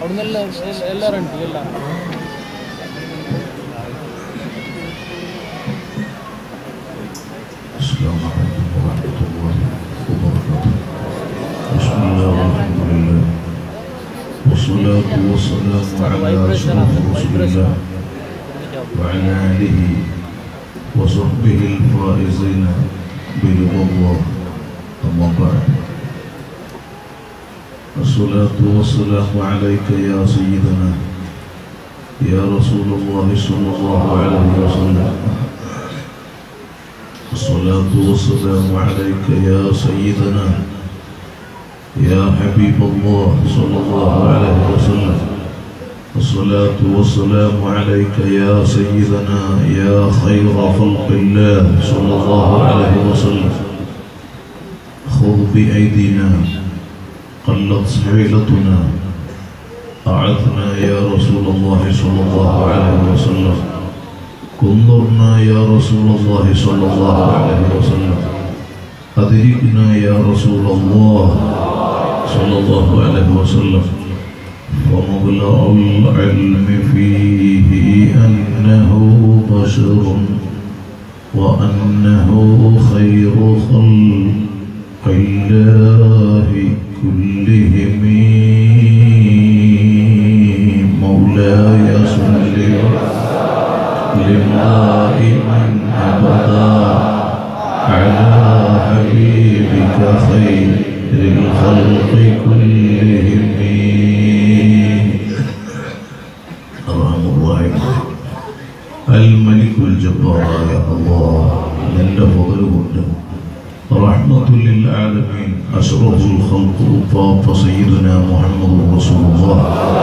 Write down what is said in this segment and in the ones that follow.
അവിടുന്ന് എല്ലാം എല്ലാവരും ഉണ്ട് എല്ലാം السلام عليكم ورحمة الله وبركاته بسم الله والحمد لله والصلاة والسلام على أشرف رسول الله وعلى آله وصحبه الفائزين برضا الله أما بعد الصلاة والسلام عليك يا سيدنا يا رسول الله صلى الله عليه وسلم الصلاة والسلام عليك يا سيدنا يا حبيب الله صلى الله عليه وسلم الصلاة والسلام عليك يا سيدنا يا خير خلق الله صلى الله عليه وسلم خذ بأيدينا قلت حيلتنا أعثنا يا رسول الله صلى الله عليه وسلم انظرنا يا رسول الله صلى الله عليه وسلم أدركنا يا رسول الله صلى الله عليه وسلم ومبلغ العلم فيه أنه بشر وأنه خير خلق الله كلهم مولاي صل دائما أبدا على حبيبك خير الخلق كلهم أرحم الراحمين الملك الجبار يا الله من فضل قدم رحمة للعالمين أشرف الخلق طاب سيدنا محمد رسول الله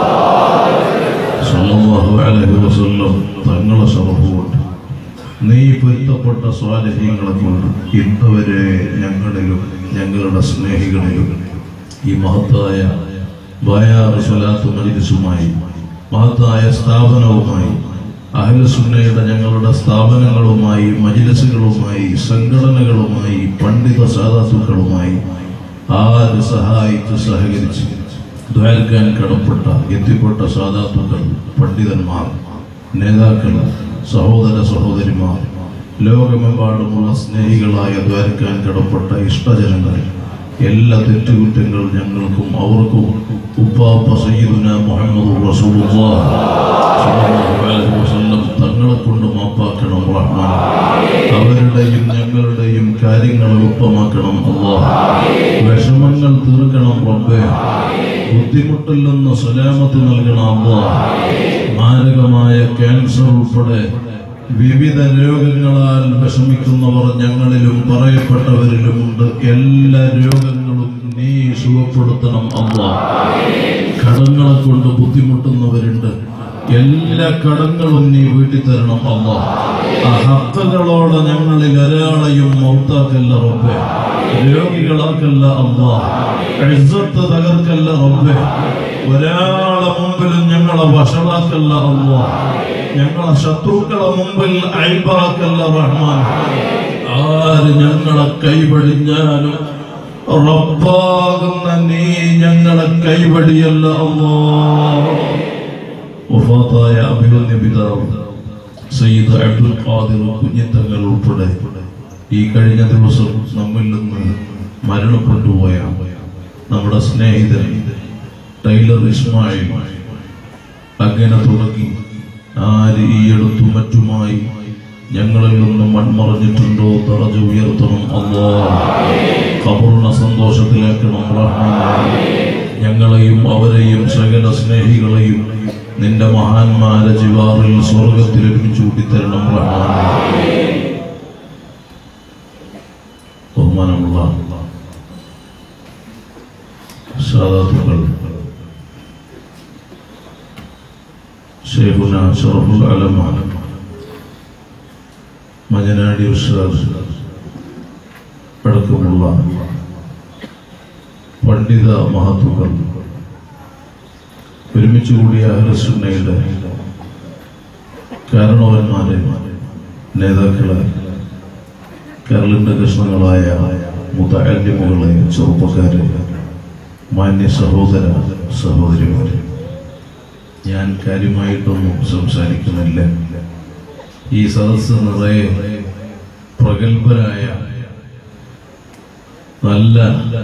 സല്ലല്ലാഹു അലൈഹി വസല്ലം തങ്ങളെ ശറഫുകൊണ്ട് നീ പൊരുത്തപ്പെട്ട സ്വാലഹ്യങ്ങളെ കൊണ്ട് ഇന്ന് വരെ ഞങ്ങളിലും ഞങ്ങളുടെ സ്നേഹികളിലും ഈ മഹത്തായ ബയാർ സ്വലാത്ത് മജിലിസുമായി മഹത്തായ സ്ഥാപനവുമായി അഹ്ലസുന്നയുടെ ഞങ്ങളുടെ സ്ഥാപനങ്ങളുമായി മജിലിസുകളുമായി സംഘടനകളുമായി പണ്ഡിത സാധാത്തുക്കളുമായി ആര് സഹായിച്ച് സഹകരിച്ച് ദ്വാരക്കാൻ കടപ്പെട്ട എത്തിപ്പെട്ട സാധാത്തുക്കൾ പണ്ഡിതന്മാർ നേതാക്കൾ സഹോദര സഹോദരിമാർ ലോകമെമ്പാടുമുള്ള സ്നേഹികളായ ദ്വാരക്കാൻ കടപ്പെട്ട ഇഷ്ടജനങ്ങൾ എല്ലാ തെറ്റുകുറ്റങ്ങൾ ഞങ്ങൾക്കും അവർക്കും ഉപ്പാപ്പ സയ്യിദുന മുഹമ്മദ് റസൂലുള്ളാഹ് സ്വല്ലല്ലാഹു അലൈഹി വസല്ലം തങ്ങളെ കൊണ്ട് മാപ്പാക്കണം റഹ്മാൻ അവരുടെയും ഞങ്ങളുടെയും കാര്യങ്ങൾ എളുപ്പമാക്കണം അള്ളാഹ് വിഷമങ്ങൾ തീർക്കണം റബ്ബേ ബുദ്ധിമുട്ടിൽ നിന്ന് സലാമത്ത് നൽകണം അള്ളാഹ് മാരകമായ ക്യാൻസർ ഉൾപ്പെടെ വിവിധ രോഗങ്ങളാൽ വിഷമിക്കുന്നവർ ഞങ്ങളിലും പറയപ്പെട്ടവരിലുമുണ്ട് എല്ലാ രോഗങ്ങളും നീ സുഖപ്പെടുത്തണം അള്ളാഹ് കടങ്ങളെ കൊണ്ട് ബുദ്ധിമുട്ടുന്നവരുണ്ട് എല്ലാ കടങ്ങളും നീ വീട്ടി തരണം അള്ളാ ആ ഹക്കുകളോടെ ഞങ്ങളിൽ ഒരാളെയും മൗത്താക്കല്ല റബ്ബെ രോഗികളാക്കല്ല അള്ളാ ഇസ്സത്ത് തകർക്കല്ല റബ്ബെ ഒരാളെ മുമ്പിലും ഞങ്ങളെ വഷളാക്കല്ല അള്ളാ ഞങ്ങളെ ശത്രുക്കളെ മുമ്പിൽ അയബാക്കല്ല റഹ്മാൻ ആര് ഞങ്ങളെ കൈവടിഞ്ഞാലും റബ്ബാകുന്ന നീ ഞങ്ങളെ കൈവടിയല്ല അള്ളാ വഫാത്തായ അഭിമന്യ പിതാവ് സയ്യിദ് അബ്ദുൽ ഖാദിർ കുഞ്ഞിത്തങ്ങൾ ഉൾപ്പെടെ ഈ കഴിഞ്ഞ ദിവസം നമ്മിൽ നിന്ന് മരണപ്പെട്ടുപോയ നമ്മുടെ സ്നേഹിതൻ ടൈലർ ഇസ്മായിൽ അങ്ങനെ തുടങ്ങി ആര് ഈ എടുത്തും മറ്റുമായി ഞങ്ങളിൽ നിന്നും മൺമറഞ്ഞിട്ടുണ്ടോ തറഞ്ഞു ഉയർത്തണം അള്ളാ ഖബറിനെ സന്തോഷത്തിലാക്കണം റഹ്മാനെ ഞങ്ങളെയും അവരെയും സകല സ്നേഹികളെയും നിന്റെ മഹാന്മാരെ ജിവാറിൽ സ്വർഗത്തിൽ ഒരുമിച്ച് കൂട്ടിത്തരണം റഹ്മാനെ ബഹുമാനമുള്ള സാധാത്തുക്കൾ ഷെയ്ഖുന ഷറഫുൽ അലമ മഞ്ഞനാടി ഉസ്താദ് അടക്കമുള്ള പണ്ഡിത മഹത്തുക്കൾ ഒരുമിച്ച് കൂടിയ അഹ്ലസുന്നയുടെ കാരണവന്മാരെ നേതാക്കളെ കേരളത്തിന്റെ കഷ്ണങ്ങളായ മുതഅല്ലിമുകളെ ചെറുപ്പക്കാരെ മാന്യ സഹോദര സഹോദരിമാരെ ഞാൻ കാര്യമായിട്ടൊന്നും സംസാരിക്കുന്നില്ല ഈ സദസ്സ് നിറയെ പ്രഗത്ഭരായ നല്ല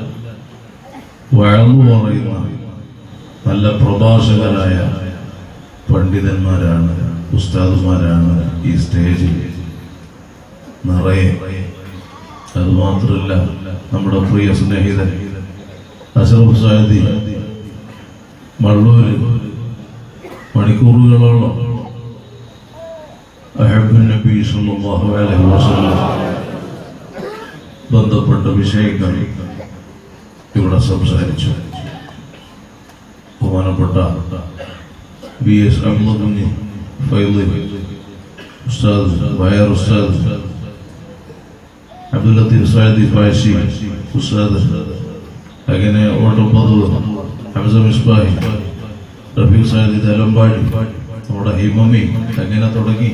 വഴന്നു പറയുന്ന നല്ല പ്രഭാഷകരായ പണ്ഡിതന്മാരാണ് ഉസ്താദുമാരാണ് ഈ സ്റ്റേജിൽ നിറയെ അതുമാത്രമല്ല നമ്മുടെ പ്രിയ സ്നേഹിതൻ അഷറഫ് സാദി മള്ളൂര് മണിക്കൂറുകളോളം അഹബ് നബി സല്ലല്ലാഹു അലൈഹി വസല്ലം ബന്ധപ്പെട്ട വിഷയങ്ങൾ ഇവിടെ സംസാരിച്ചു ബഹുമാനപ്പെട്ട ബി എസ് അഹമ്മദ് ഫൈലി ഉസ്താദ് വയർ ഉസ്താദ് അബ്ദുൽ ലത്തീഫ് സാദി ഫാഷി ഉസ്താദ് അങ്ങനെ ഓട്ടപ്പതു ഹംസ മിസ്ബാഹി റഫീഖ് സാദി തലമ്പാടി നമ്മുടെ ഹിമമി അങ്ങനെ തുടങ്ങി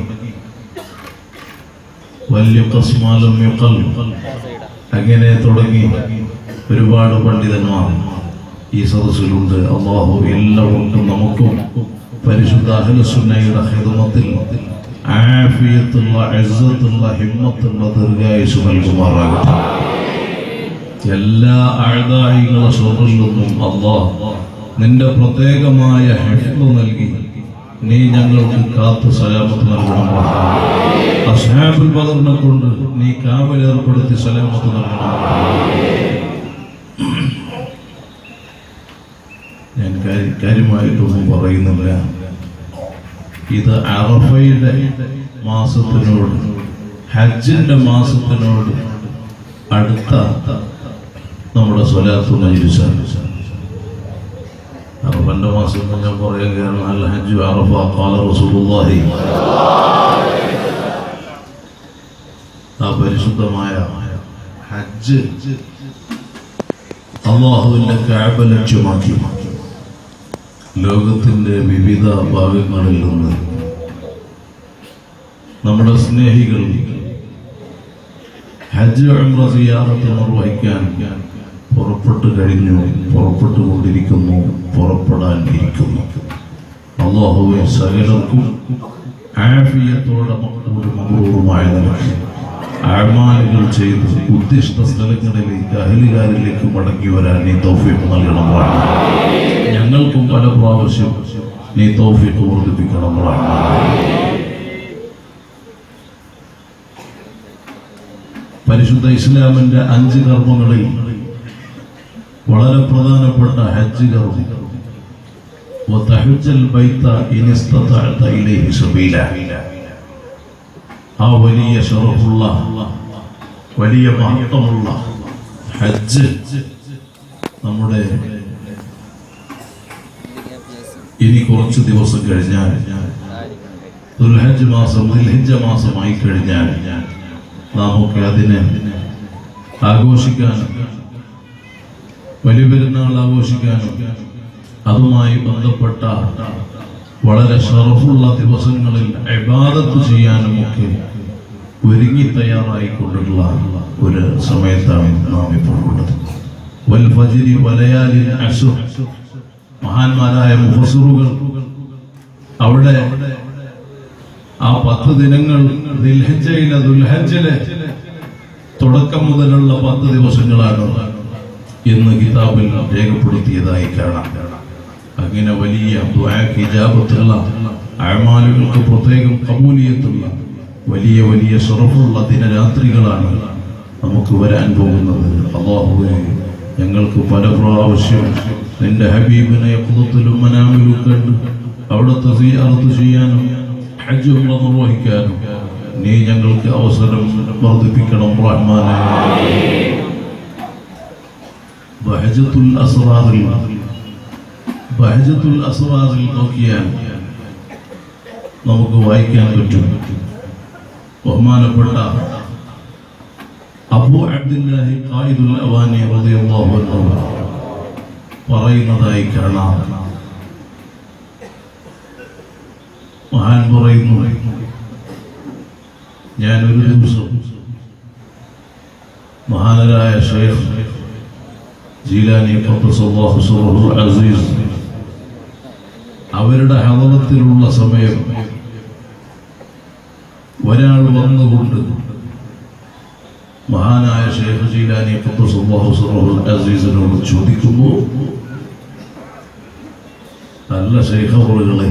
വലിയ കസ്മാലും യുക്കൽ അങ്ങനെ തുടങ്ങി ഒരുപാട് പണ്ഡിതന്മാർ ഈ സദസ്സിലുണ്ട് അള്ളാഹു എല്ലാവർക്കും നമുക്കും പരിശുദ്ധ അഹ്ലുസുന്നയുടെ ഹിദമത്തിൽ ആഫിയത്തുള്ള ഇസ്സത്തുള്ള ഹിമ്മത്തുള്ള ദീർഘായുസ് നൽകുമാറാകട്ടെ എല്ലാ അഴുതായികളെ ഷോറിൽ നിന്നും അള്ളാഹ് നിന്റെ പ്രത്യേകമായ ഹെഫ്ല് നൽകി നീ ഞങ്ങൾക്ക് കാത്തു സലാമത്ത് നൽകണം അസ്ഹാബുൽ ബദറിനെ കൊണ്ട് നീ കാവലേർപ്പെടുത്തി സലാമത്ത് നൽകണം ഞാൻ കാര്യ- കാര്യമായിട്ടൊന്നും പറയുന്നില്ല ഇത് അറഫയുടെ മാസത്തിനോട് ഹജ്ജിന്റെ മാസത്തിനോട് അടുത്ത നമ്മുടെ സ്വലാത്തു മജിലിസാണ് അറഫന്റെ മാസം എന്ന് ഞാൻ പറയാൻ കാരണം അൽ ഹജ്ജു അറഫ ഖാല റസൂലുള്ളാഹി ആ പരിശുദ്ധമായ ഹജ്ജ് അള്ളാഹുവിന്റെ കാബ ലക്ഷ്യമാക്കി ലോകത്തിന്റെ വിവിധ ഭാഗങ്ങളിൽ നിന്ന് നമ്മുടെ സ്നേഹികൾ ഹജ്ജ് ഉംറ സിയാറത്ത് നിർവഹിക്കാൻ പുറപ്പെട്ടു കഴിഞ്ഞു പുറപ്പെട്ടുകൊണ്ടിരിക്കുന്നു പുറപ്പെടാൻ ഇരിക്കുന്നു അള്ളാഹുവെ സകലർക്കും ആഫിയത്തോടെ മക്കളൂർ മകളൂറുമായ നിലയ്ക്ക് അമാലുകൾ ചെയ്ത് ഉദ്ദിഷ്ട സ്ഥലങ്ങളിലേക്ക് അഹലുകാരിലേക്ക് മടങ്ങി വരാൻ നീ തൗഫീഖ് നൽകണം റഹ്മാൻ. ഞങ്ങൾക്കും പല പ്രാവശ്യം നീ തൗഫീഖ് വർദ്ധിപ്പിക്കണം റഹ്മാൻ. പരിശുദ്ധ ഇസ്ലാമിന്റെ അഞ്ച് കർമ്മങ്ങളിൽ വളരെ പ്രധാനപ്പെട്ട ഹജ്ജ് കർമ്മം وتحج البيت إن استطعت إليه سبيلا ആ വലിയ ഷറഫുള്ള വലിയ മഹത്വമുള്ള ഹജ്ജ് നമ്മുടെ ഇനി കുറച്ച് ദിവസം കഴിഞ്ഞാൽ ദുൽഹജ്ജ് മാസം ദുൽഹിജ്ജ മാസമായി കഴിഞ്ഞാൽ നമുക്ക് അതിനെ ആഘോഷിക്കാനും വലിയ പെരുന്നാൾ ആഘോഷിക്കാനും അതുമായി ബന്ധപ്പെട്ട വളരെ ഷറഫുള്ള ദിവസങ്ങളിൽ ഇബാദത്ത് ചെയ്യാനും ഒക്കെ ഒരുങ്ങി തയ്യാറായിക്കൊണ്ടുള്ള ഒരു സമയത്താണ് നാം ഇപ്പോൾ ഉള്ളത് വൽ ഫജ്രി വലയാലിൻ അശ്ർ മഹാന്മാരായ മുഫസിറുകൾ അവിടെ ആ പത്ത് ദിനങ്ങൾ ദിൽഹജ്ജയിലെ ദുൽഹജ്ജിലെ തുടക്കം മുതലുള്ള പത്ത് ദിവസങ്ങളാണ് എന്ന് കിതാബിൽ രേഖപ്പെടുത്തിയതായി കാണാം അങ്ങനെ വലിയ ദുആക്ക് ഇജാബത്തുള്ള അമാലുകൾക്ക് പ്രത്യേകം കബൂലിയത്തുള്ള വലിയ വലിയ ഷറഫുള്ള ദിനരാത്രികളാണ് നമുക്ക് വരാൻ പോകുന്നത് അള്ളാഹുവെ ഞങ്ങൾക്ക് പല പ്രാവശ്യം നിന്റെ ഹബീബിനെ കുളത്തിലും മനാമിലും കണ്ട് അവിടുത്തെ സിയാറത്ത് ചെയ്യാനും ഹജ്ജ് ഉംറ നിർവഹിക്കാനും നീ ഞങ്ങൾക്ക് അവസരം വർദ്ധിപ്പിക്കണം റഹ്മാനെ ബഹജത്തുൽ അസ്റാറിൽ ബഹജത്തുൽ അസ്റാറിൽ നോക്കിയാൽ നമുക്ക് വായിക്കാൻ പറ്റും ബഹുമാനപ്പെട്ട അബു അബ്ദുല്ലാഹി ഖായിദുൽ അവാനി റളിയല്ലാഹു അൻഹു പറയുന്നതായി കാണാം മഹാൻ പറയുന്നു ഞാൻ ഒരു ദിവസം മഹാനരായ ഷെയ്ഖ് ജീലാനി ഖദ്ദസല്ലാഹു സിറഹുൽ അസീസ് അവരുടെ ഹലവത്തിലുള്ള സമയം ഒരാൾ വന്നുകൊണ്ട് മഹാനായ ഷേഖ് ജീലാനി ഖുദ്ദസുല്ലാഹു സിറഹുൽ അസീസിനോട് ചോദിക്കുന്നു നല്ല ശൈഖറുകളെ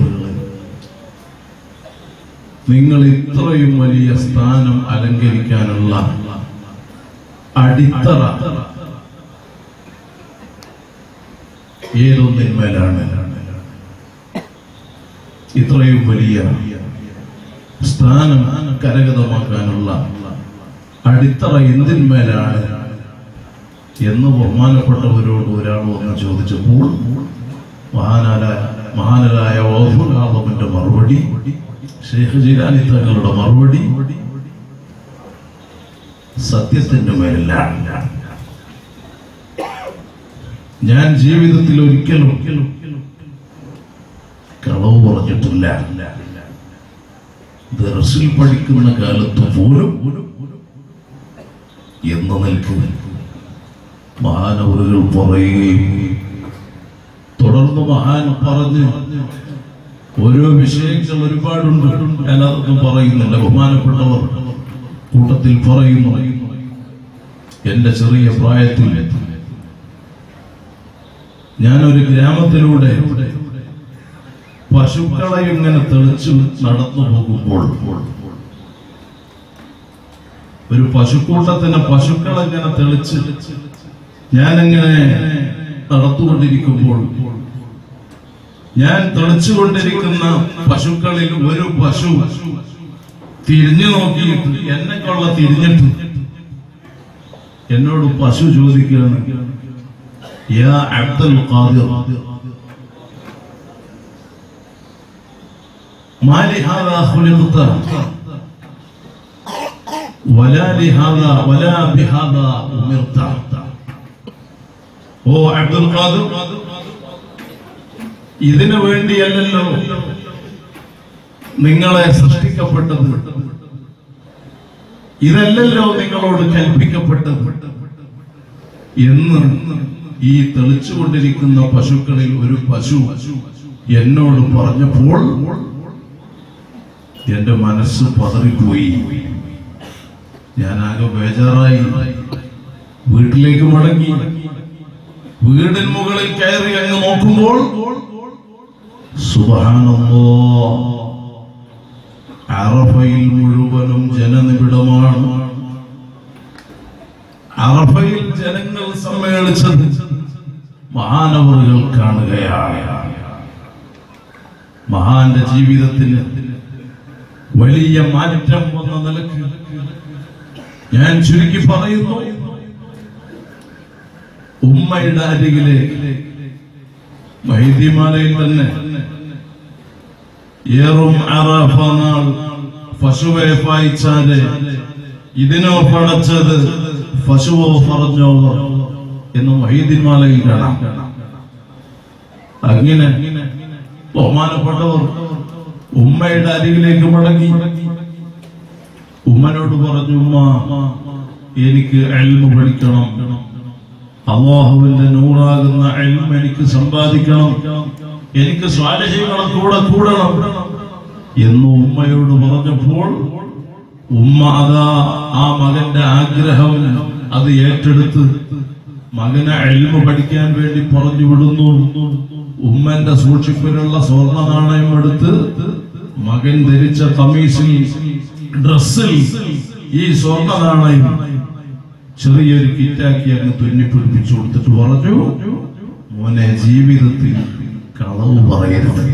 നിങ്ങൾ ഇത്രയും വലിയ സ്ഥാനം അലങ്കരിക്കാനുള്ള അടിത്തറ ഏതൊന്നിന്മേലാണ് ഇത്രയും വലിയ സ്ഥാനം കരഗതമാക്കാനുള്ള അടിത്തറ എന്തിന്മേലാണ് എന്ന് ബഹുമാനപ്പെട്ടവരോട് ഒരാൾ വന്ന് ചോദിച്ചപ്പോൾ മഹാനായ മഹാനരായ ഓഫുലാദമിന്റെ മറുപടി ഷേഖ് ജിലാനി തങ്ങളുടെ മറുപടി സത്യത്തിന്റെ മേലല്ല ഞാൻ ജീവിതത്തിൽ ഒരിക്കലും കളവ് പറഞ്ഞിട്ടില്ല ദർസിൽ പഠിക്കുന്ന കാലത്ത് പോലും എന്ന് നിൽക്കുന്ന മഹാനവറുകൾ പറയുകയും തുടർന്ന് മഹാൻ പറഞ്ഞ് ഓരോ വിഷയങ്ങൾ ഒരുപാടുണ്ട് ഞാൻ അതൊന്നും പറയുന്നില്ല ബഹുമാനപ്പെട്ടവർ കൂട്ടത്തിൽ പറയുന്നു എന്റെ ചെറിയ പ്രായത്തിൽ ഞാനൊരു ഗ്രാമത്തിലൂടെ പശുക്കളെ ഇങ്ങനെ തെളിച്ചു നടന്നു പോകുമ്പോൾ ഒരു പശുക്കൂട്ടത്തിന് പശുക്കളെ ഇങ്ങനെ തെളിച്ച് ഞാനിങ്ങനെ നടത്തുകൊണ്ടിരിക്കുമ്പോൾ ഞാൻ തെളിച്ചുകൊണ്ടിരിക്കുന്ന പശുക്കളിൽ ഒരു പശു തിരിഞ്ഞു നോക്കിയിട്ട് എന്നെ കൊള്ള തിരിഞ്ഞിട്ട് എന്നോട് പശു ചോദിക്കുകയാണ് യാ അബ്ദുൽ ഖാദിർ ما لهذا خلقت ولا لهذا ولا بهذا أمرت ഓ അബ്ദുൽ ഖാദിർ ഇതിനു വേണ്ടിയല്ലല്ലോ നിങ്ങളെ സൃഷ്ടിക്കപ്പെട്ടത് ഇതല്ലല്ലോ നിങ്ങളോട് കൽപ്പിക്കപ്പെട്ടത് എന്ന് ഈ തെളിച്ചുകൊണ്ടിരിക്കുന്ന പശുക്കളിൽ ഒരു പശു എന്നോട് പറഞ്ഞപ്പോൾ എന്റെ മനസ്സ് പതറിപ്പോയി ഞാനാകെ ബേജാറായി വീട്ടിലേക്ക് മടങ്ങി വീടിന് മുകളിൽ കയറി അങ്ങ് നോക്കുമ്പോൾ സുബഹാനല്ലോ അറഫയിൽ മുഴുവനും ജനനിബിഡമാണ് അറഫയിൽ ജനങ്ങൾ സമ്മേളിച്ചത് മഹാനവറുകൾ കാണുകയാണ് മഹാന്റെ ജീവിതത്തിന് വലിയ മാറ്റം വന്ന നിലക്ക് ഞാൻ ചുരുക്കി പറയുന്നു ഉമ്മയുടെ അരികിലേക്ക് വൈദ്യമാലയിൽ തന്നെ ഏറും അറഫ നാൾ പശുവെ പായിച്ചാല് ഇതിനോ പടച്ചത് പശുവോ പറഞ്ഞോ എന്ന് വൈദ്യമാലയിൽ കാണാം അങ്ങനെ ബഹുമാനപ്പെട്ടവർ ഉമ്മയുടെ അരികിലേക്ക് മടങ്ങി ഉമ്മനോട് പറഞ്ഞു ഉമ്മ എനിക്ക് എൽമ പഠിക്കണം അള്ളാഹുവിന്റെ നൂറാകുന്ന എൽമ എനിക്ക് സമ്പാദിക്കണം എനിക്ക് സ്വാലഹ്യങ്ങളും കൂടെ കൂടണം എന്ന് ഉമ്മയോട് പറഞ്ഞപ്പോൾ ഉമ്മ അതാ ആ മകന്റെ ആഗ്രഹം അത് ഏറ്റെടുത്ത് മകനെ എൽമ പഠിക്കാൻ വേണ്ടി പറഞ്ഞു വിടുന്നു ഉമ്മന്റെ സൂക്ഷിപ്പിലുള്ള സ്വർണ്ണ നാണയം എടുത്ത് മകൻ ധരിച്ച കമീസിൽ ഡ്രസ്സിൽ ഈ സ്വർണ്ണ നാണയം ചെറിയൊരു കിറ്റാക്കി അങ്ങ് തുന്നിപ്പിടിപ്പിച്ചു കൊടുത്തിട്ട് പറഞ്ഞു മോനെ ജീവിതത്തിൽ കളവ് പറയരുത്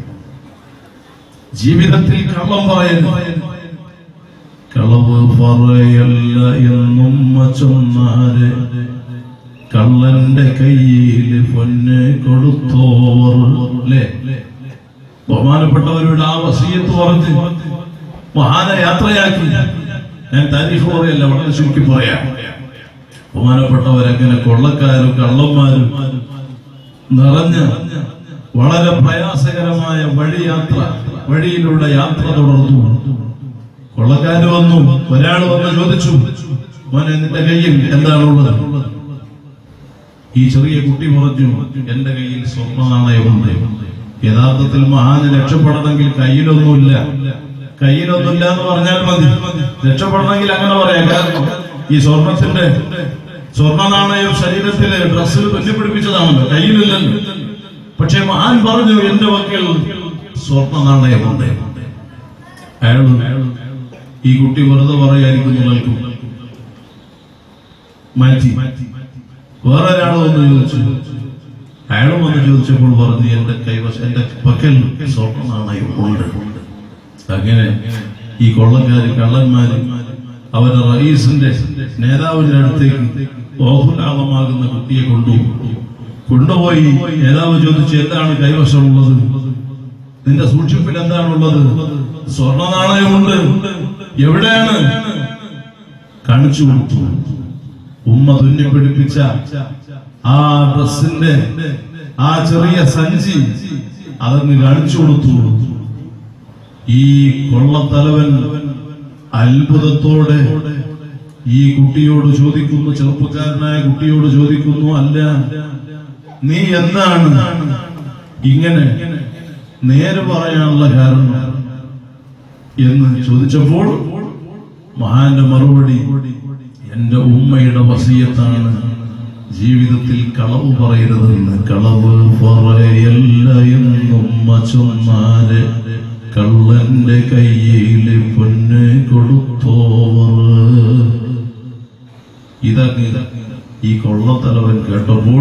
ജീവിതത്തിൽ കള്ളം പറയരുത് കളവ് പറയല്ല എന്നും ചൊന്നാര് കള്ളന്റെ കയ്യിൽ പൊന്ന് കൊടുത്തോവർ അല്ലേ ബഹുമാനപ്പെട്ടവരുടെ ആ വസീയത്ത് പറഞ്ഞ് മഹാന യാത്രയാക്കി ഞാൻ താരീഫ് പറയല്ല വളരെ ചുരുക്കി പറയാം ബഹുമാനപ്പെട്ടവരങ്ങനെ കൊള്ളക്കാരും കള്ളന്മാരും നിറഞ്ഞ വളരെ പ്രയാസകരമായ വഴിയാത്ര വഴിയിലൂടെ യാത്ര തുടർന്നു കൊള്ളക്കാര് വന്നു ഒരാൾ വന്ന് ചോദിച്ചു മോനെ നിന്റെ കയ്യിൽ എന്താണുള്ളത് ഈ ചെറിയ കുട്ടി പറഞ്ഞു എന്റെ കയ്യിൽ സ്വർണ്ണ നാണയമുണ്ട് യഥാർത്ഥത്തിൽ മഹാന് രക്ഷപ്പെടണമെങ്കിൽ കയ്യിലൊന്നുമില്ല കയ്യിലൊന്നുമില്ല എന്ന് പറഞ്ഞാൽ മതി രക്ഷപ്പെടണമെങ്കിൽ അങ്ങനെ പറയാം കാരണം ഈ സ്വർണത്തിന്റെ സ്വർണ്ണ നാണയം ശരീരത്തിലെ ഡ്രസ്സിൽ ബന്ധിപ്പിടിപ്പിച്ചതാണല്ലോ കയ്യിലില്ലല്ലോ പക്ഷെ മഹാൻ പറഞ്ഞു എന്റെ വക്കൽ സ്വർണ്ണ നാണയമുണ്ട് അയാൾ ഈ കുട്ടി വെറുതെ പറയായിരിക്കും കേൾക്കും മാറ്റി വേറെ ഒരാൾ വന്ന് ചോദിച്ചു അയാളും വന്ന് ചോദിച്ചപ്പോൾ പറഞ്ഞു എന്റെ കൈവശം എന്റെ പക്കൽ സ്വർണ്ണ നാണയം ഉണ്ട് അങ്ങനെ ഈ കൊള്ളക്കാര് കള്ളന്മാര് അവരുടെ റയീസിന്റെ നേതാവിന്റെ അടുത്തേക്ക് ഓഹുലാഭമാകുന്ന കുട്ടിയെ കൊണ്ടുപോയി കൊണ്ടുപോയി നേതാവ് ചോദിച്ചു എന്താണ് കൈവശമുള്ളത് നിന്റെ സൂക്ഷിപ്പിൽ എന്താണുള്ളത് സ്വർണ്ണ നാണയമുണ്ട് എവിടെയാണ് കാണിച്ചു കൊടുത്തു ഉമ്മ തുന്നിപ്പിടിപ്പിച്ച ആ ഡ്രസ്സിന്റെ ആ ചെറിയ സഞ്ചി അതങ്ങ് കാണിച്ചു കൊടുത്തു ഈ കൊള്ളത്തലവൻ അത്ഭുതത്തോടെ ഈ കുട്ടിയോട് ചോദിക്കുന്നു ചെറുപ്പക്കാരനായ കുട്ടിയോട് ചോദിക്കുന്നു അല്ല നീ എന്താണ് ഇങ്ങനെ നേരെ പറയാനുള്ള കാരണം എന്ന് ചോദിച്ചപ്പോൾ മഹാന്റെ മറുപടി എന്റെ ഉമ്മയുടെ വസീയത്താണ് ജീവിതത്തിൽ കളവ് പറയരുതെന്ന് കളവ് പറയല്ല എന്നുമ്മ ചൊന്നാല് കള്ളന്റെ കയ്യിൽ പൊന്ന് കൊടുത്തോവർ ഇതങ്ങ് ഈ കൊള്ളത്തലവൻ കേട്ടപ്പോൾ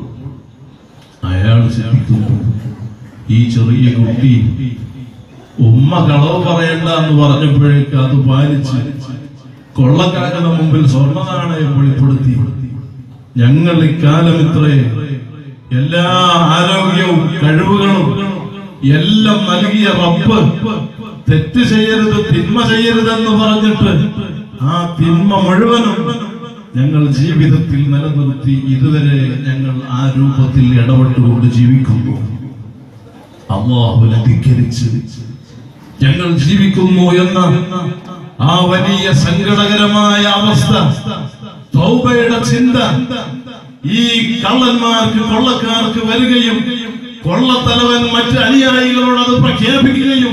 അയാൾ ചിന്തിക്കുന്നു ഈ ചെറിയ കുട്ടി ഉമ്മ കളവ് പറയണ്ട എന്ന് പറഞ്ഞപ്പോഴേക്ക് അത് പാലിച്ച് കൊള്ളക്കാരുടെ മുമ്പിൽ സ്വർണ്ണ നാണയം വെളിപ്പെടുത്തി ഞങ്ങൾ ഇക്കാലം ഇത്രേ എല്ലാ ആരോഗ്യവും കഴിവുകളും എല്ലാം നൽകിയ റബ്ബ് തെറ്റ് ചെയ്യരുത് തിന്മ ചെയ്യരുതെന്ന് പറഞ്ഞിട്ട് ആ തിന്മ മുഴുവനും ഞങ്ങൾ ജീവിതത്തിൽ നിലനിർത്തി ഇതുവരെ ഞങ്ങൾ ആ രൂപത്തിൽ ഇടപെട്ടുകൊണ്ട് ജീവിക്കുന്നു അള്ളാഹുവിനെ ധിക്കരിച്ച് ഞങ്ങൾ ജീവിക്കുന്നു എന്ന ആ വലിയ സങ്കടകരമായ അവസ്ഥ തൗബയുടെ ചിന്ത ഈ കള്ളന്മാർക്ക് കൊള്ളക്കാർക്ക് വരികയും കൊള്ളത്തലവൻ മറ്റ് അനുയായികളോട് അത് പ്രഖ്യാപിക്കുകയും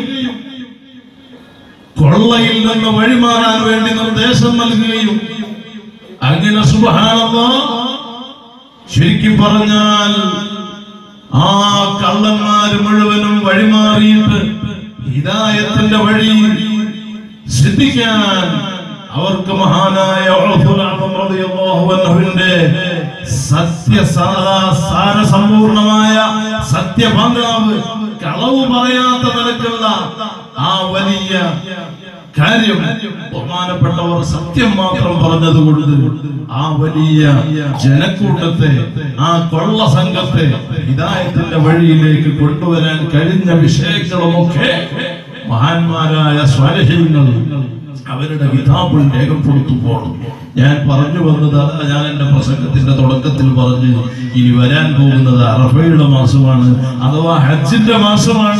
കൊള്ളയിൽ നിന്ന് വഴിമാറാൻ വേണ്ടി നിർദ്ദേശം നൽകുകയും അങ്ങനെ സുബഹാനല്ലാ ശരിക്കും പറഞ്ഞാൽ ആ കള്ളന്മാര് മുഴുവനും വഴിമാറിയിട്ട് ഹിദായത്തിന്റെ വഴി സിദ്ധിക്കാൻ അവർക്ക് മഹാനായ ഉമർ റളിയല്ലാഹു അൻഹുവിന്റെ സത്യ സാരസമ്പൂർണമായ സത്യഭാഗാവ് കളവ് പറയാത്ത നിലക്കുള്ള ആ വലിയ കാര്യം ബഹുമാനപ്പെട്ടവർ സത്യം മാത്രം പറഞ്ഞതുകൊണ്ട് ആ വലിയ ജനക്കൂട്ടത്തെ ആ കൊള്ള സംഘത്തെ ഹിദായത്തിന്റെ വഴിയിലേക്ക് കൊണ്ടുവരാൻ കഴിഞ്ഞ വിഷയങ്ങളുമൊക്കെ മഹാന്മാരായ സ്വാരഹ്യങ്ങൾ അവരുടെ കിതാബിൽ രേഖപ്പെടുത്തുമ്പോൾ ഞാൻ പറഞ്ഞു വന്നത് അതാ ഞാൻ എന്റെ പ്രസംഗത്തിന്റെ തുടക്കത്തിൽ പറഞ്ഞു ഇനി വരാൻ പോകുന്നത് അറഫയുടെ മാസമാണ് അഥവാ ഹജ്ജിന്റെ മാസമാണ്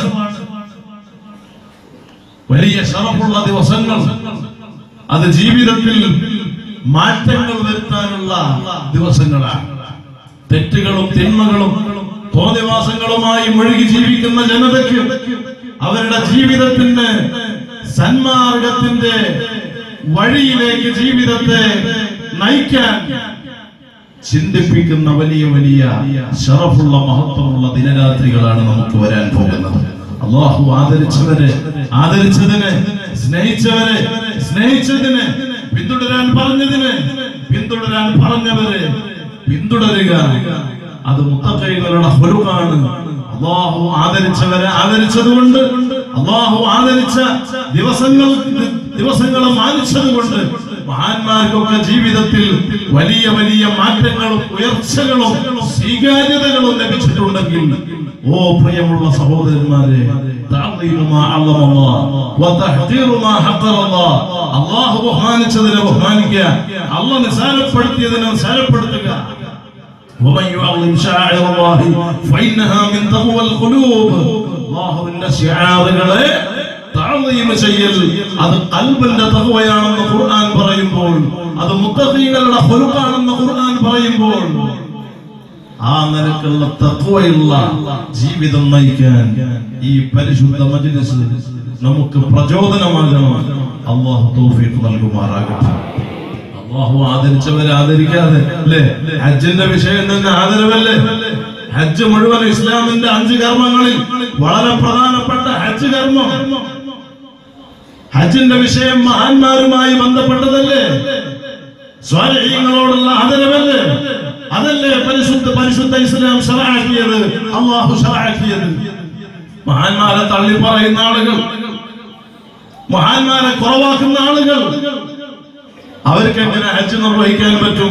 വലിയ ഷറഫുള്ള ദിവസങ്ങൾ അത് ജീവിതത്തിൽ മാറ്റങ്ങൾ വരുത്താനുള്ള ദിവസങ്ങളാണ് തെറ്റുകളും തിന്മകളും തോന്നിവാസങ്ങളുമായി മുഴുകി ജീവിക്കുന്ന ജനതയ്ക്ക് അവരുടെ ജീവിതത്തിന്റെ സന്മാർഗത്തിന്റെ വഴിയിലേക്ക് ജീവിതത്തെ നയിക്കാൻ ചിന്തിപ്പിക്കുന്ന വലിയ വലിയ ഷറഫുള്ള മഹത്വമുള്ള ദിനരാത്രികളാണ് നമുക്ക് വരാൻ പോകുന്നത് അള്ളാഹു ആദരിച്ചവരെ ആദരിച്ചതിനെ സ്നേഹിച്ചവരെ സ്നേഹിച്ചതിനെ പിന്തുടരാൻ പറഞ്ഞതിനെ പിന്തുടരാൻ പറഞ്ഞവരെ പിന്തുടരുക അത് മുത്തക്കൈകളുടെ ഹൊരുക്കാണ് അള്ളാഹു ആദരിച്ചവരെ ആദരിച്ചതുകൊണ്ട് അള്ളാഹു ആദരിച്ച ദിവസങ്ങൾ ദിവസങ്ങളെ മാനിച്ചതുകൊണ്ട് മഹാന്മാർക്കൊക്കെ ജീവിതത്തിൽ വലിയ വലിയ മാറ്റങ്ങളും ഉയർച്ചകളും സ്വീകാര്യതകളും ലഭിച്ചിട്ടുണ്ടെങ്കിൽ ഓ പ്രിയമുള്ള സഹോദരന്മാരെ تعظيم ما عظم الله وتحقير ما حقر الله അള്ളാഹു ബഹുമാനിച്ചതിനെ ബഹുമാനിക്കുക അള്ള നിസാരപ്പെടുത്തിയതിനെ നിസാരപ്പെടുത്തുക ومن يعظم شعائر الله فإنها من تقوى القلوب അള്ളാഹുവിന്റെ ശിആറുകളെ താഴ്വീമ ചെയ്യൽ അത് കൽബിന്റെ തകവയാണെന്ന് ഖുർആൻ പറയുമ്പോൾ അത് മുത്തഖീങ്ങളുടെ ഹുലുക്കാണെന്ന് ഖുർആൻ പറയുമ്പോൾ ആ നിലക്കുള്ള തത്വയുള്ള ജീവിതം നയിക്കാൻ ഈ പരിശുദ്ധ മജ്ലിസ് നമുക്ക് പ്രചോദനമാകണം അള്ളാഹു തൗഫീഖ് നൽകുമാറാകട്ടെ അള്ളാഹു ആദരിച്ചവരെ ആദരിക്കാതെ അല്ലേ ഹജ്ജിന്റെ വിഷയം തന്നെ ആദരവല്ലേ ഹജ്ജ് മുഴുവൻ ഇസ്ലാമിന്റെ അഞ്ച് കർമ്മങ്ങളിൽ വളരെ പ്രധാനപ്പെട്ട ഹജ്ജ് കർമ്മം ഹജ്ജിന്റെ വിഷയം മഹാന്മാരുമായി ബന്ധപ്പെട്ടതല്ലേ സ്വാലഹ്യങ്ങളോടുള്ള ആദരവല്ലേ അതല്ലേ പരിശുദ്ധ പരിശുദ്ധ ഇസ്ലാം ഷറാക്കിയത് അള്ളാഹു ഷറാക്കിയത് മഹാന്മാരെ തള്ളി പറയുന്ന ആളുകൾ മഹാന്മാരെ കുറവാക്കുന്ന ആളുകൾ അവർക്ക് എങ്ങനെ ഹജ്ജ് നിർവഹിക്കാൻ പറ്റും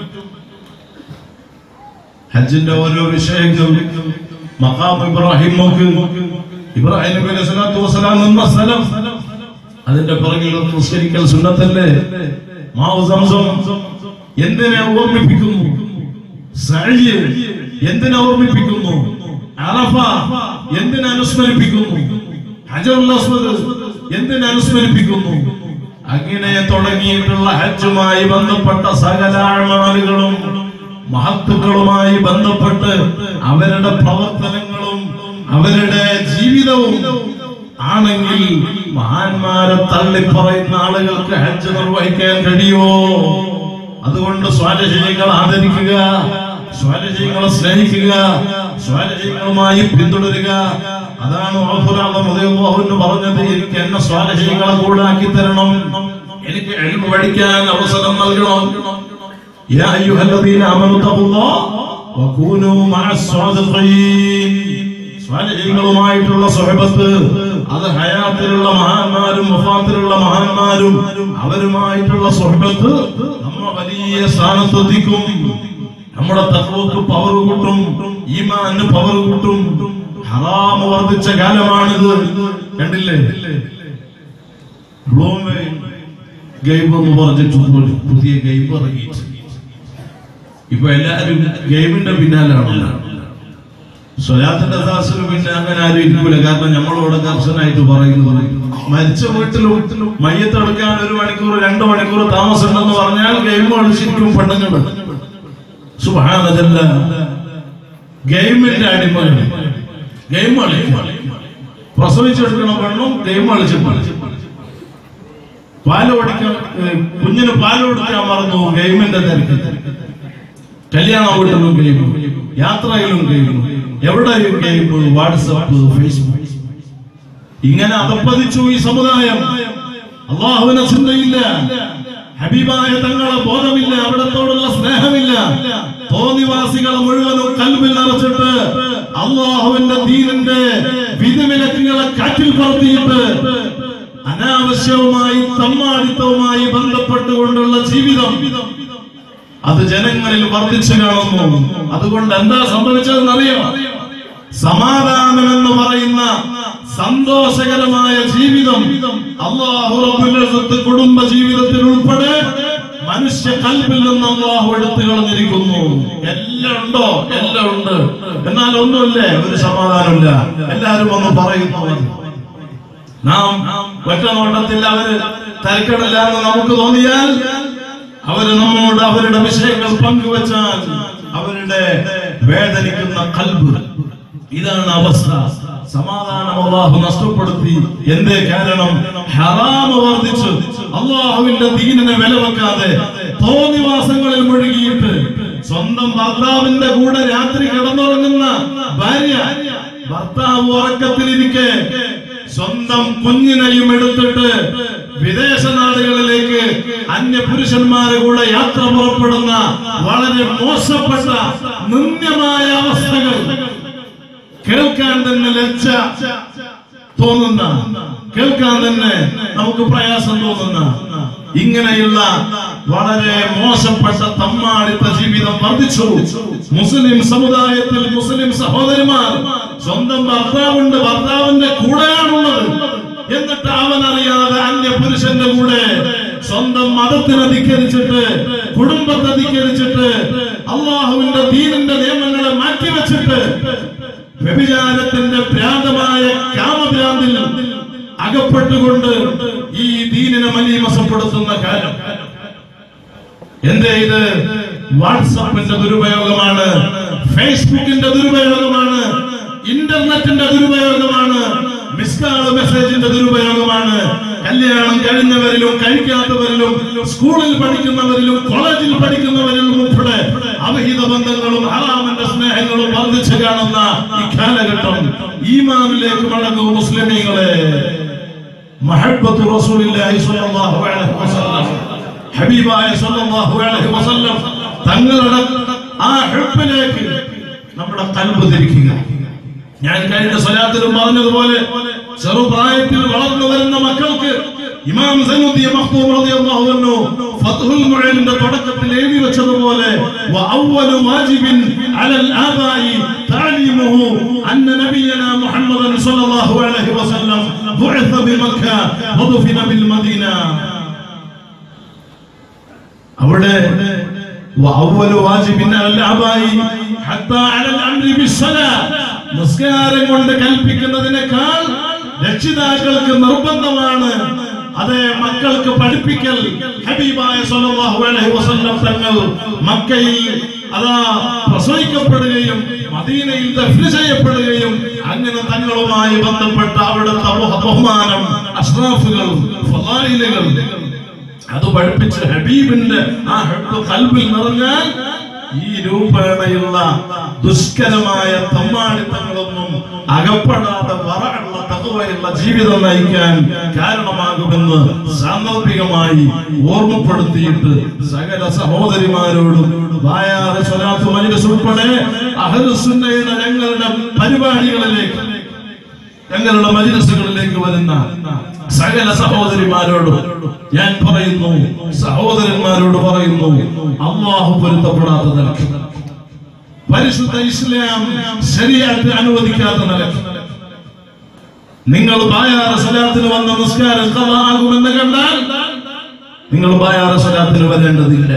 ഹജ്ജിന്റെ ഓരോ വിഷയങ്ങളും മക്കാം ഇബ്രാഹിം നോക്ക് ഇബ്രാഹിം നബി അലൈഹി സ്വലാത്തു വസ്സലാം നിന്ന സ്ഥലം അതിന്റെ പുറകിൽ ഒന്ന് നിസ്കരിക്കൽ സുന്നത്തല്ലേ മാവ് സംസം എന്തിനെ ഓർമ്മിപ്പിക്കുന്നു സഅയ് എന്തിനെ ഓർമ്മിപ്പിക്കുന്നു അറഫ എന്തിനെ അനുസ്മരിപ്പിക്കുന്നു ഹജറുൽ അസ്വദ് എന്തിനെ അനുസ്മരിപ്പിക്കുന്നു അങ്ങനെ തുടങ്ങിയിട്ടുള്ള ഹജ്ജുമായി ബന്ധപ്പെട്ട സകല അമാലുകളും മഹത്തുക്കളുമായി ബന്ധപ്പെട്ട് അവരുടെ പ്രവർത്തനങ്ങളും അവരുടെ ജീവിതവും ആണെങ്കിൽ മഹാന്മാരെ തള്ളിപ്പറയുന്ന ആളുകൾക്ക് ഹജ്ജ് നിർവഹിക്കാൻ കഴിയുമോ അതുകൊണ്ട് സ്വാരശയങ്ങൾ ആദരിക്കുക സ്വാരശയങ്ങളെ സ്നേഹിക്കുക സ്വാരശയങ്ങളുമായി പിന്തുടരുക അതാണ് ഉമറുല്ലാഹുവിന് പറഞ്ഞത് എനിക്ക് എന്നെ സ്വാരശയങ്ങളെ കൂടെ ആക്കി തരണം എനിക്ക് എഴുതി പഠിക്കാൻ അവസരം നൽകണം يا أيها الذين آمنوا اتقوا الله وكونوا مع الصادقين സ്വാലിഹീങ്ങളുമായിട്ടുള്ള സുഹബത്ത് അത് ഹയാത്തിലുള്ള മഹാന്മാരും വഫാത്തിലുള്ള മഹാന്മാരും അവരുമായിട്ടുള്ള സുഹബത്ത് നമ്മ വലിയ സ്ഥാനത്തെത്തിക്കും നമ്മുടെ തത്വക്ക് പവർ കൂട്ടും ഈമാന് പവർ കൂട്ടും ഹറാമ് വർദ്ധിച്ച കാലമാണിത് കണ്ടില്ലേ ബ്ലൂമേ ഗെയിം എന്ന് പറഞ്ഞിട്ട് ഒരു പുതിയ ഗെയിം ഇറങ്ങിയിട്ട് ഇപ്പൊ എല്ലാരും ഗെയിമിന്റെ പിന്നാലാണല്ലോ സ്വലാത്തിന്റെ ദാസിന് പിന്നെ അങ്ങനെ ആരും ഇരിക്കൂല കാരണം നമ്മളോട് കർശനായിട്ട് പറയുന്നത് മരിച്ച വീട്ടിലും മയ്യത്തെടുക്കാൻ ഒരു മണിക്കൂർ രണ്ടു മണിക്കൂർ താമസമുണ്ടെന്ന് പറഞ്ഞാൽ ഗെയിം കളിച്ചിരിക്കും പെണ്ണുങ്ങൾ സുഹാനജല്ല ഗെയിമിന്റെ അടിമകൾ ഗെയിം കളിക്കും പ്രസവിച്ചെടുക്കണ പെണ്ണും ഗെയിം കളിച്ചിട്ട് പാല് കൊടുക്കാൻ ഏഹ്, കുഞ്ഞിന് പാല് കൊടുക്കാൻ മറന്നു ഗെയിമിന്റെ തിരക്ക് കല്യാണ വീട്ടിലും ഗെയിം യാത്രയിലും ഗെയിം എവിടെയും ഗെയിം വാട്സപ്പ് ഫേസ്ബുക്ക് ഇങ്ങനെ അതപ്പതിച്ചു ഈ സമുദായം അള്ളാഹുവിനെ ചിന്തയില്ല ഹബീബായ തങ്ങളെ ബോധമില്ല അവിടത്തോടുള്ള സ്നേഹമില്ല തോന്നിവാസികളെ മുഴുവനും കൽവിൽ നിറച്ചിട്ട് അള്ളാഹുവിന്റെ ദീനിന്റെ വിധിവിലക്കുകളെ കാറ്റിൽ പറത്തിയിട്ട് അനാവശ്യവുമായി തമ്മാടിത്തവുമായി ബന്ധപ്പെട്ടുകൊണ്ടുള്ള ജീവിതം അത് ജനങ്ങളിൽ വർദ്ധിച്ചു കാണുന്നു അതുകൊണ്ട് എന്താ സംഭവിച്ചതെന്ന് അറിയാം സമാധാനം എന്ന് പറയുന്ന സന്തോഷകരമായ ജീവിതം അള്ളാഹു റബ്ബുൽ ഇസ്സത്ത് കുടുംബ ജീവിതത്തിൽ ഉൾപ്പെടെ മനുഷ്യ കൽപ്പിൽ നിന്ന് അള്ളാഹു എടുത്തു കളഞ്ഞിരിക്കുന്നു എല്ലാം ഉണ്ടോ എല്ലാം ഉണ്ട് എന്നാൽ ഒന്നുമില്ലേ ഒരു സമാധാനമില്ല എല്ലാരും ഒന്ന് പറയുന്നു നാം ഒറ്റ നോട്ടത്തിൽ അവര് തരക്കടില്ല എന്ന് നമുക്ക് തോന്നിയാൽ അവര് നമ്മോട് അവരുടെ വിഷയങ്ങൾ പങ്കുവച്ചാൽ അവരുടെ വേദനിക്കുന്ന കൽബ് ഇതാണ് അവസ്ഥ സമാധാനം അള്ളാഹു നഷ്ടപ്പെടുത്തി എന്തേ കാരണം ഹറാമ് വർദ്ധിച്ചു അള്ളാഹുവിന്റെ ദീനിനെ വില വെക്കാതെ തോന്നിവാസങ്ങളിൽ മുഴുകിയിട്ട് സ്വന്തം ഭർത്താവിന്റെ കൂടെ രാത്രി കിടന്നുറങ്ങുന്ന ഭാര്യ ഭർത്താവ് ഉറക്കത്തിലിരിക്കെ സ്വന്തം കുഞ്ഞിനെയും എടുത്തിട്ട് വിദേശ നാടുകളിലേക്ക് അന്യ പുരുഷന്മാരെ കൂടെ യാത്ര പുറപ്പെടുന്ന വളരെ മോശപ്പെട്ട നിന്ദ്യമായ അവസ്ഥകൾ കേൾക്കാൻ തന്നെ ലജ്ജ തോന്നുന്ന കേൾക്കാൻ തന്നെ നമുക്ക് പ്രയാസം തോന്നുന്ന ഇങ്ങനെയുള്ള വളരെ മോശപ്പെട്ട തമ്മാടിത്ത ജീവിതം വർദ്ധിച്ചു മുസ്ലിം സമുദായത്തിൽ മുസ്ലിം സഹോദരിമാർ സ്വന്തം ഭർത്താവുണ്ട് ഭർത്താവിന്റെ കൂടെയാണുള്ളത് എന്നിട്ട് അവൻ അറിയാതെ അന്യ പുരുഷന്റെ കൂടെ സ്വന്തം മതത്തിനെ ധിക്കരിച്ചിട്ട് കുടുംബത്തെ ധിക്കരിച്ചിട്ട് അള്ളാഹുവിന്റെ ദീനിന്റെ നിയമങ്ങളെ മാറ്റിവെച്ചിട്ട് വ്യഭിചാരത്തിന്റെ ഭ്രാന്തമായ കാമഭ്രാന്തിൽ അകപ്പെട്ടുകൊണ്ട് ഈ ദീനിനെ മലീമസപ്പെടുത്തുന്ന കാലം എന്തേ ഇത് വാട്സാപ്പിന്റെ ദുരുപയോഗമാണ് ഫേസ്ബുക്കിന്റെ ദുരുപയോഗമാണ് ഇന്റർനെറ്റിന്റെ ദുരുപയോഗമാണ് മിസ്കാൾ മെസ്സേജിന്റെ ദുരുപയോഗമാണ് കല്യാണം കഴിഞ്ഞവരിലും കഴിക്കാത്തവരിലും സ്കൂളിൽ പഠിക്കുന്നവരിലും കോളേജിൽ പഠിക്കുന്നവരിലും ഉൾപ്പെടെ അവിഹിത ബന്ധങ്ങളും ഹറാമിന്റെ സ്നേഹങ്ങളും വർദ്ധിച്ചു കാണുന്ന ഈ കാലഘട്ടം ഈമാനിലേക്ക് മടങ്ങും മുസ്ലിമീങ്ങളെ മഹബത്ത് റസൂലില്ലാഹി സ്വല്ലല്ലാഹു അലൈഹി വസല്ലം ഹബീബായ സ്വല്ലല്ലാഹു അലൈഹി വസല്ലം തങ്ങളുടെ ആ ഹബ്ബിലേക്ക് നമ്മുടെ കൽബ് തിരിക്കുക ഞാൻ കഴിഞ്ഞ സ്വലാത്തിലും പറഞ്ഞതുപോലെ ചെറുപ്രായത്തിൽ വളർന്നു വരുന്ന മക്കൾക്ക് ഇമാം സൈനുദ്ദീൻ മഖ്ദൂം റളിയല്ലാഹു അൻഹു ഫത്ഹുൽ മുഈനിന്റെ തുടക്കത്തിൽ എഴുതി വെച്ചതുപോലെ വഅവ്വലു വാജിബിൻ അലൽ ആബായി തഅലീമുഹു അന്ന നബിയന മുഹമ്മദൻ സ്വല്ലല്ലാഹു അലൈഹി വസല്ലം ബുഇസ ബിമക്ക വദുഫിന ബിൽ മദീന അവിടെ وأول واجب على الآباء حتى على الأمر بالصلاة നിസ്കാരം കൊണ്ട് കൽപ്പിക്കുന്നതിനേക്കാൾ രക്ഷിതാക്കൾക്ക് നിർബന്ധമാണ് അതെ മക്കൾക്ക് പഠിപ്പിക്കൽ ഹബീബായ സല്ലല്ലാഹു അലൈഹി വസല്ലം തങ്ങൾ മക്കയിൽ അതാ പ്രസവിക്കപ്പെടുകയും മദീനയിൽ ദഫ്ന ചെയ്യപ്പെടുകയും അങ്ങനെ തങ്ങളുമായി ബന്ധപ്പെട്ട അവിടുത്തെ ബഹുമാനം അഷ്റാഫുകൾ ഫളായിലുകൾ അത് പഠിപ്പിച്ച് ഹബീബിന്റെ ആ ഹബ്ബ് കൽബിൽ നിറഞ്ഞാൽ ഈ രൂപേണയുള്ള ദുഷ്കരമായ തമ്മാടിത്തങ്ങളൊന്നും അകപ്പെടാതെ വറയുള്ള തകവയുള്ള ജീവിതം നയിക്കാൻ കാരണമാകുമെന്ന് സാന്ദർഭികമായി ഓർമ്മപ്പെടുത്തിയിട്ട് സകല സഹോദരിമാരോടും വായാതെ സ്വലാത്ത് മജ്ലിസ് ഉൾപ്പെടെ അഹലുസുന്നയുടെ ഞങ്ങളുടെ പരിപാടികളിലേക്ക് ഞങ്ങളുടെ മജിലസുകളിലേക്ക് വരുന്ന സകല സഹോദരിമാരോട് ഞാൻ പറയുന്നു സഹോദരന്മാരോട് പറയുന്നു അള്ളാഹു പൊരുത്തപ്പെടാത്ത നിലക്ക് പരിശുദ്ധ ഇസ്ലാം ശരിയായിട്ട് അനുവദിക്കാത്ത നിലക്ക് നിങ്ങൾ ബായാറ സലാത്തിന് വന്ന നിസ്കാരം കളാകുമെന്ന് കണ്ടാൽ നിങ്ങൾ ബായാറ സലാത്തിന് വരേണ്ടതില്ല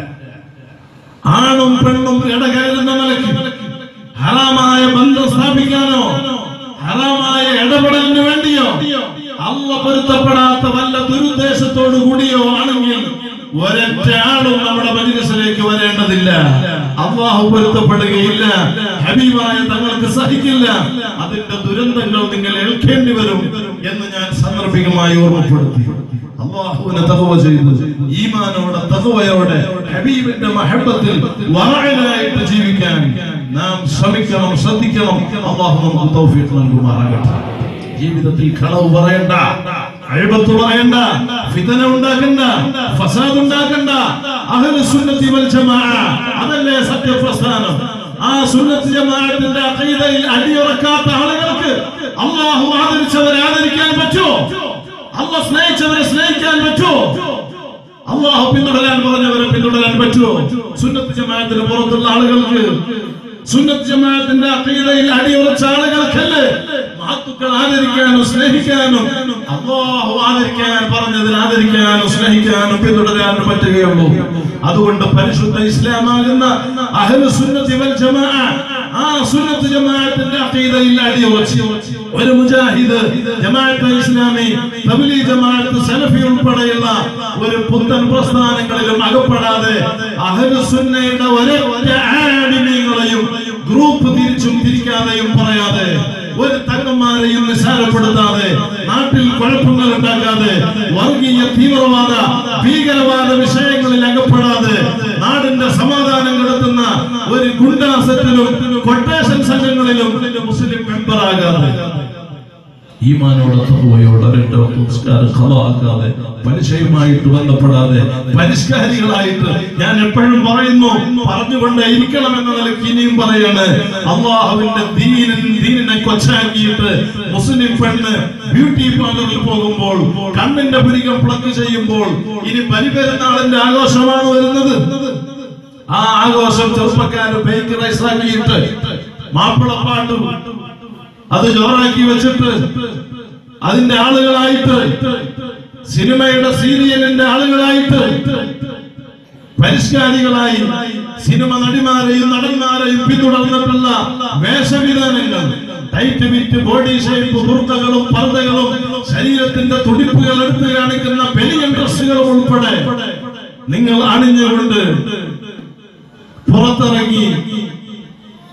ആണും പെണ്ണും ഇടകയറുന്ന നിലയ്ക്ക് ഹറാമായ ബന്ധം സ്ഥാപിക്കാനോ ഹറാമായ ഇടപെടലിന് വേണ്ടിയോ അല്ല പൊരുത്തപ്പെടാത്ത വല്ല ദുരുദ്ദേശത്തോടു കൂടിയോ ആണെങ്കിൽ ഒരൊറ്റ ആളും നമ്മുടെ മജിലിസിലേക്ക് വരേണ്ടതില്ല അള്ളാഹു പൊരുത്തപ്പെടുകയില്ല ഹബീബായ തങ്ങൾക്ക് സഹിക്കില്ല അതിന്റെ ദുരന്തങ്ങൾ നിങ്ങൾ ഏൽക്കേണ്ടി വരും എന്ന് ഞാൻ സാന്ദർഭികമായി ഓർമ്മപ്പെടുത്തി അള്ളാഹുവിനെ തകവ ചെയ്തു ഈമാനോടെ തകവയോടെ ഹബീബിന്റെ മഹബത്തിൽ വറയിലായിട്ട് ജീവിക്കാൻ നാം ശ്രമിക്കണം ശ്രദ്ധിക്കണം അള്ളാഹു നമുക്ക് തൗഫീഖ് നൽകുമാറാകട്ടെ ജീവിതത്തിൽ കളവ് പറയണ്ട അഴിബത്ത് പറയണ്ട ഫിതന ഉണ്ടാക്കണ്ട ഫസാദ് ഉണ്ടാക്കണ്ട അഹ്ലു സുന്നത്തി വൽ ജമാഅ അതല്ലേ സത്യപ്രസ്ഥാനം ആ സുന്നത്ത് ജമാഅത്തിന്റെ അഖീദയിൽ അടിയുറക്കാത്ത ആളുകൾക്ക് അള്ളാഹു ആദരിച്ചവരെ ആദരിക്കാൻ പറ്റുമോ അല്ല സ്നേഹിച്ചവരെ സ്നേഹിക്കാൻ പറ്റുമോ അള്ളാഹു പിന്തുടരാൻ പറഞ്ഞവരെ പിന്തുടരാൻ പറ്റുമോ സുന്നത്ത് ജമാഅത്തിന് പുറത്തുള്ള ആളുകൾക്ക് സുന്നത്ത് ജമാഅത്തിന്റെ അഖീദയിൽ അടിയുറച്ച ആളുകൾക്കല്ലേ മഹത്തുക്കൾ ആദരിക്കാനും സ്നേഹിക്കാനും അള്ളാഹു ആദരിക്കാൻ പറഞ്ഞതിൽ ആദരിക്കാനും സ്നേഹിക്കാനും പിന്തുടരാനും പറ്റുകയുള്ളൂ അതുകൊണ്ട് പരിശുദ്ധ ഇസ്ലാമാകുന്ന അഹ്ലു സുന്നത്തി വൽ ജമാഅ ആ സുന്നത്ത് ജമാഅത്തിന്റെ അഖീദയിൽ അടിയുറച്ച് ഒരു മുജാഹിദ് ജമാഅത്ത് ഇസ്ലാമി തബ്ലീഗ് ജമാഅത്ത് സലഫി ഉൾപ്പെടെയുള്ള ഒരു പുത്തൻ പ്രസ്ഥാനങ്ങളിലും അകപ്പെടാതെ അഹ്ലു സുന്നയുടെ ഒരൊറ്റ ആഡിമീങ്ങളെയും ഗ്രൂപ്പ് തിരിച്ചും തിരിക്കാതെയും പറയാതെ ഒരു തങ്ങന്മാരെയും നിസ്സാരപ്പെടുത്താതെ നാട്ടിൽ കുഴപ്പങ്ങൾ ഉണ്ടാക്കാതെ വർഗീയ തീവ്രവാദ ഭീകരവാദ വിഷയങ്ങളിൽ അകപ്പെടാതെ നാടിന്റെ സമാധാനം കെടുത്തുന്ന ഒരു ഗുണ്ടാസത്തിലും കൊട്ടേഷൻ സംഘങ്ങളിലും മുസ്ലിം മെമ്പറാകാതെ ഈമാനോടെ തഹ്വയോടെ രണ്ട് വക്ത് നിസ്കാരം ഖളാക്കാതെ പലിശയുമായിട്ട് ബന്ധപ്പെടാതെ പരിഷ്കാരികളായിട്ട് ഞാൻ എപ്പോഴും പറയുന്നു പറഞ്ഞുകൊണ്ടേ ഇരിക്കണം എന്ന നിലയ്ക്ക് ഇനിയും പറയാണ് അള്ളാഹുവിന്റെ ദീനിൻ ദീനിനെ കൊച്ചാക്കിയിട്ട് മുസ്ലിം പെണ്ണ് ബ്യൂട്ടി പാർലറിൽ പോകുമ്പോൾ കണ്ണിന്റെ പുരികം പ്ലഗ് ചെയ്യുമ്പോൾ ഇനി ബലിപെരുന്നാളിന്റെ ആഘോഷമാണ് വരുന്നത് ആ ആഘോഷം ചെറുപ്പക്കാര് ബൈക്ക് റൈസാക്കിയിട്ട് മാപ്പിളപ്പാട്ടും അത് ജോറാക്കി വെച്ചിട്ട് അതിന്റെ ആളുകളായിട്ട് സിനിമയുടെ സീരിയലിന്റെ ആളുകളായിട്ട് പരിഷ്കാരികളായി സിനിമ നടിമാരെയും നടന്മാരെയും പിന്തുടർന്നിട്ടുള്ള വേഷവിധാനങ്ങൾ ടൈറ്റ് വിറ്റ് ബോഡി ഷേപ്പ് ബുർക്കകളും പർദ്ദകളും ശരീരത്തിന്റെ തുടിപ്പുകൾ എടുത്തു കാണിക്കുന്ന പെരിയൻ ഡ്രസ്സുകളും ഉൾപ്പെടെ നിങ്ങൾ അണിഞ്ഞുകൊണ്ട് പുറത്തിറങ്ങി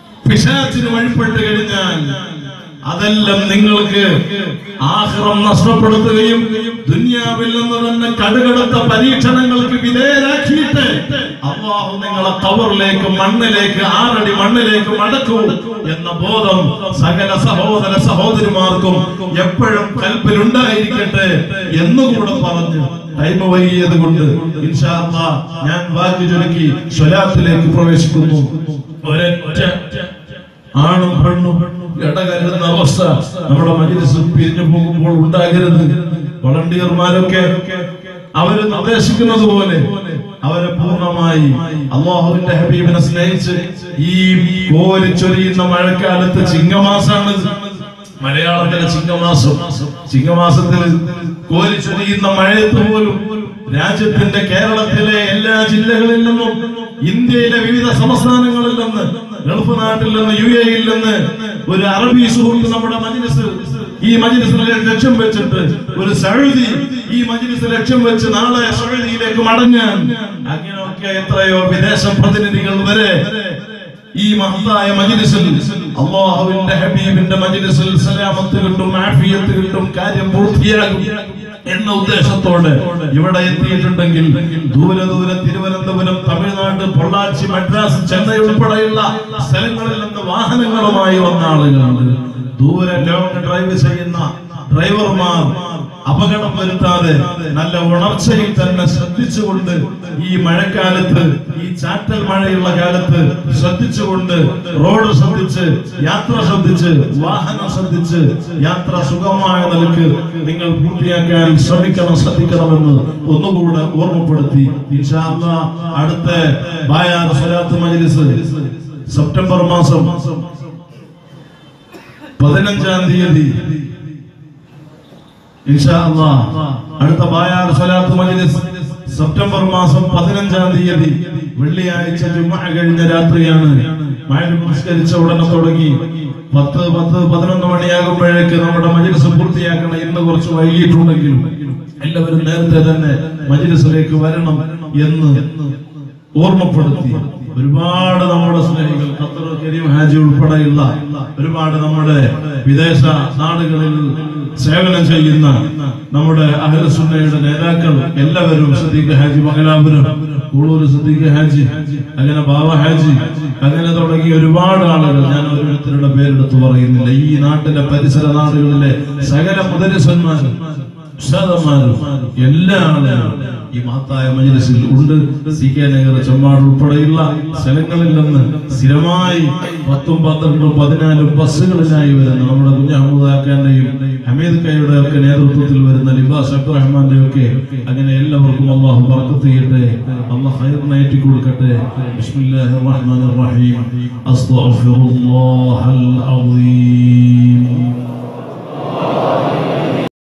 പിശാച്ചിന് വഴിപ്പെട്ട് കഴിഞ്ഞാൽ അതെല്ലാം നിങ്ങൾക്ക് ആഹ്റം നഷ്ടപ്പെടുത്തുകയും ദുനിയാവിൽ നിന്ന് തന്നെ കടുകടുത്ത പരീക്ഷണങ്ങൾക്ക് വിധേയരാക്കിയിട്ട് അള്ളാഹു നിങ്ങളെ കവറിലേക്ക് മണ്ണിലേക്ക് ആറടി മണ്ണിലേക്ക് മടക്കൂ എന്ന ബോധം സകല സഹോദര സഹോദരിമാർക്കും എപ്പോഴും കൽപ്പിലുണ്ടായിരിക്കട്ടെ എന്നുകൂടെ പറഞ്ഞു ടൈം വൈകിയത് കൊണ്ട് ഇൻഷാ അല്ലാ ഞാൻ വാക്ക് ചുരുക്കി സ്വലാത്തിലേക്ക് പ്രവേശിക്കുന്നു ഒരൊറ്റ ആണും പെണ്ണും ഇടകരുന്ന അവസ്ഥ നമ്മുടെ മജിലിസ് പിരിഞ്ഞു പോകുമ്പോൾ ഉണ്ടാകരുത് വളണ്ടിയർമാരൊക്കെ അവര് നിർദ്ദേശിക്കുന്നത് പോലെ അവരെ പൂർണ്ണമായി അള്ളാഹുവിന്റെ ഹബീബിനെ സ്നേഹിച്ച് ഈ കോരി ചൊരിയുന്ന മഴക്കാലത്ത് ചിങ്ങമാസാണ് മലയാളത്തിലെ ചിങ്ങമാസം ചിങ്ങമാസത്തിൽ കോരി ചൊരിയുന്ന മഴയത്ത് പോലും രാജ്യത്തിന്റെ കേരളത്തിലെ എല്ലാ ജില്ലകളിൽ നിന്നും ഇന്ത്യയിലെ വിവിധ സംസ്ഥാനങ്ങളിൽ നിന്ന് ഗൾഫ് നാട്ടിൽ നിന്ന് യു എയിൽ നിന്ന് ഒരു അറബി സുഹൃത്ത് നമ്മുടെ മജ്ലിസ് ഈ മജ്ലിസിനെ ലക്ഷ്യം വെച്ചിട്ട് ഒരു സഴുതി ഈ മജ്ലിസ് ലക്ഷ്യം വെച്ച് നാളെ സഴുതിയിലേക്ക് മടങ്ങാൻ അങ്ങനെയൊക്കെ എത്രയോ വിദേശ പ്രതിനിധികൾ വരെ ഈ മഹത്തായ മജ്ലിസിൽ അള്ളാഹുവിന്റെ ഹബീബിന്റെ മജ്ലിസിൽ സലാമത്ത് കിട്ടും ആഫിയത്ത് കിട്ടും കാര്യം പൂർത്തിയാകും എന്ന ഉദ്ദേശത്തോടെ ഇവിടെ എത്തിയിട്ടുണ്ടെങ്കിൽ ദൂരെ ദൂരെ തിരുവനന്തപുരം തമിഴ്നാട് പൊള്ളാച്ചി മദ്രാസ് ചെന്നൈ ഉൾപ്പെടെയുള്ള സ്ഥലങ്ങളിൽ നിന്ന് വാഹനങ്ങളുമായി വന്ന ആളുകളുണ്ട് ദൂരെ ലോങ് ഡ്രൈവ് ചെയ്യുന്ന ഡ്രൈവർമാർ അപകടം വരുത്താതെ നല്ല ഉണർച്ചയിൽ തന്നെ ശ്രദ്ധിച്ചുകൊണ്ട് ഈ മഴക്കാലത്ത് ഈ ചാറ്റൽ മഴയുള്ള കാലത്ത് ശ്രദ്ധിച്ചുകൊണ്ട് റോഡ് ശ്രദ്ധിച്ച് യാത്ര ശ്രദ്ധിച്ച് വാഹനം ശ്രദ്ധിച്ച് യാത്ര സുഗമമായ നിലക്ക് നിങ്ങൾ പൂർത്തിയാക്കാൻ ശ്രമിക്കണം ശ്രദ്ധിക്കണമെന്ന് ഒന്നുകൂടെ ഓർമ്മപ്പെടുത്തി ഇൻഷാ അല്ലാ അടുത്ത ബായാർ സ്വലാത്ത് മജ്ലിസ് സെപ്റ്റംബർ മാസം പതിനഞ്ചാം തീയതി ഇൻഷാ അല്ലാ അടുത്ത ബായാർ സ്വലാത്ത് മജ്ലിസ് സെപ്റ്റംബർ മാസം പതിനഞ്ചാം തീയതി വെള്ളിയാഴ്ച ജുമ കഴിഞ്ഞ രാത്രിയാണ് മഴ നമസ്കരിച്ച ഉടനെ തുടങ്ങി പത്ത് പത്ത് പതിനൊന്ന് മണിയാകുമ്പോഴേക്ക് നമ്മുടെ മജ്ലിസ് പൂർത്തിയാക്കണം ഇന്ന് കുറച്ച് വൈകിട്ടുണ്ടെങ്കിലും എല്ലാവരും നേരത്തെ തന്നെ മജ്ലിസിലേക്ക് വരണം എന്ന് ഓർമ്മപ്പെടുത്തി ഒരുപാട് നമ്മുടെ സ്നേഹികൾ ഖത്തർ കരീം ഹാജി ഉൾപ്പെടെയുള്ള ഒരുപാട് നമ്മുടെ വിദേശ നാടുകളിൽ സേവനം ചെയ്യുന്ന നമ്മുടെ അഹലസുന്നയുടെ നേതാക്കൾ എല്ലാവരും സദീഖ് ഹാജി മംഗലാപുരം കൂളൂർ സദീഖ് ഹാജി അങ്ങനെ ബാബ ഹാജി അങ്ങനെ തുടങ്ങി ഒരുപാട് ആളുകൾ ഞാൻ ഓരോരുത്തരുടെ പേരെടുത്ത് പറയുന്നില്ല ഈ നാട്ടിലെ പരിസര നാടുകളിലെ സകല മുദരിസന്മാരും ഉസ്താദന്മാരും എല്ലാ ആളുകളും ഈ മഹത്തായ മജ്ലിസിൽ ഉണ്ട് സി കെ നഗർ ചെമ്മാട് ഉൾപ്പെടെയുള്ള സ്ഥലങ്ങളിൽ നിന്ന് സ്ഥിരമായി പത്തും പന്ത്രണ്ടും പതിനാലും ബസ്സുകളിലായി വരുന്ന നമ്മുടെ കുഞ്ഞഹമ്മദാക്കാന്റെയും ഹമീദ് കയുടെ ഒക്കെ നേതൃത്വത്തിൽ വരുന്ന ലിബാസ് അബ്ദുറഹ്മാന്റെ ഒക്കെ അങ്ങനെ എല്ലാവർക്കും അള്ളാഹു ബർക്കത്ത് ചെയ്യട്ടെ അള്ളാഹ് ഹൈറിനേറ്റി കൊടുക്കട്ടെ ബിസ്മില്ലാഹിർ റഹ്മാനിർ റഹീം അസ്തഗ്ഫിറുല്ലാഹൽ